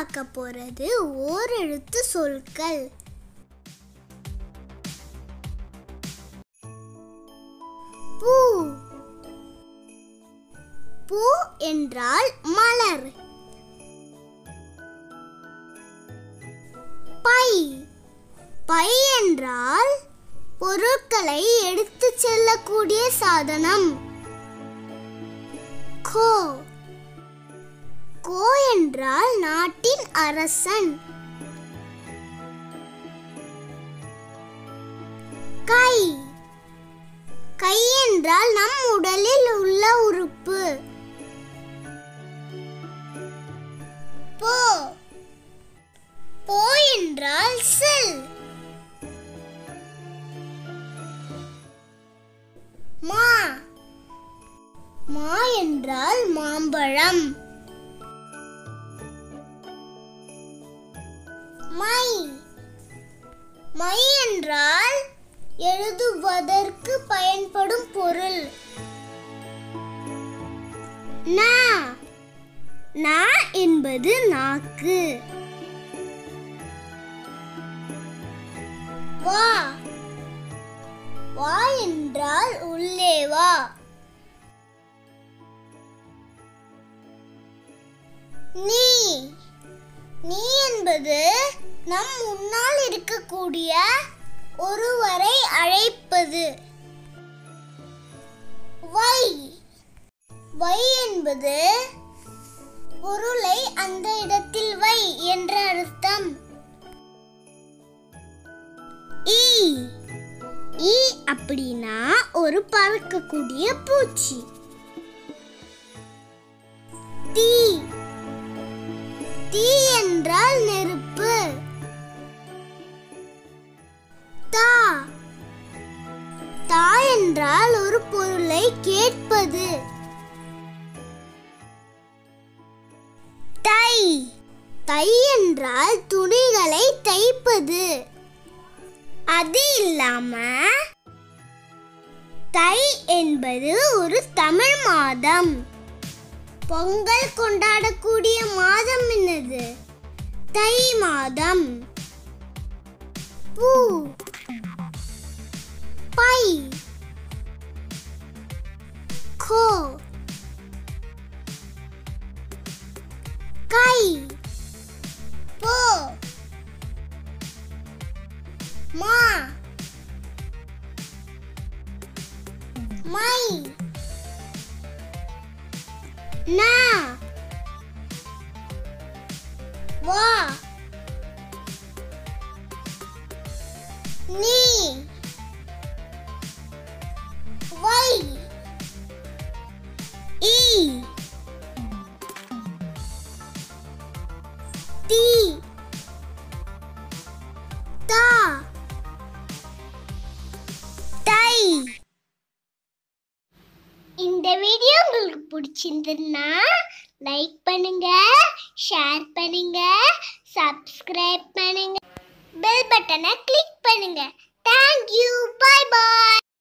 பார்க்க போறது ஓரெழுத்து சொற்கள் பூ பூ என்றால் மலர் பை பை என்றால் பொருட்களை எடுத்துச் செல்லக்கூடிய சாதனம் கோ கோ என்றால் நாட்டின் அரசன் கை கை என்றால் நம் உடலில் உள்ள உறுப்பு போ போ என்றால் செல் மா மா என்றால் மாம்பழம் மை மை என்றால் எழுதுவதற்கு பயன்படும் பொருள் நா நா என்பது நாக்கு வா வா என்றால் உள்ளே வா நீ நீ என்பது நம் முன்னால் இருக்கக்கூடிய ஒருவரை அழைப்பது வை வை என்பது பொருளை அந்த இடத்தில் வை என்ற அர்த்தம் ஈ ஈ அப்படின்னா ஒரு பறக்கக்கூடிய பூச்சி தீ தீ என்றால் நெருப்பு தா தா என்றால் ஒரு பொருளை கேட்பது தை தை என்றால் துணிகளை தைப்பது அது இல்லாம தை என்பது ஒரு தமிழ் மாதம் பொங்கல் கொண்டாடக்கூடிய மாதம் என்னது தை மாதம் பூ பை கோ கை போ மா மை நா வா நீ வை ஈ தீ தா தை இந்த வீடியோ உங்களுக்கு பிடிச்சிருந்ததுன்னா லைக் பண்ணுங்க ஷேர் பண்ணுங்க சப்ஸ்கிரைப் பண்ணுங்க பெல் பட்டனை கிளிக் பண்ணுங்க தேங்க்யூ பை பாய்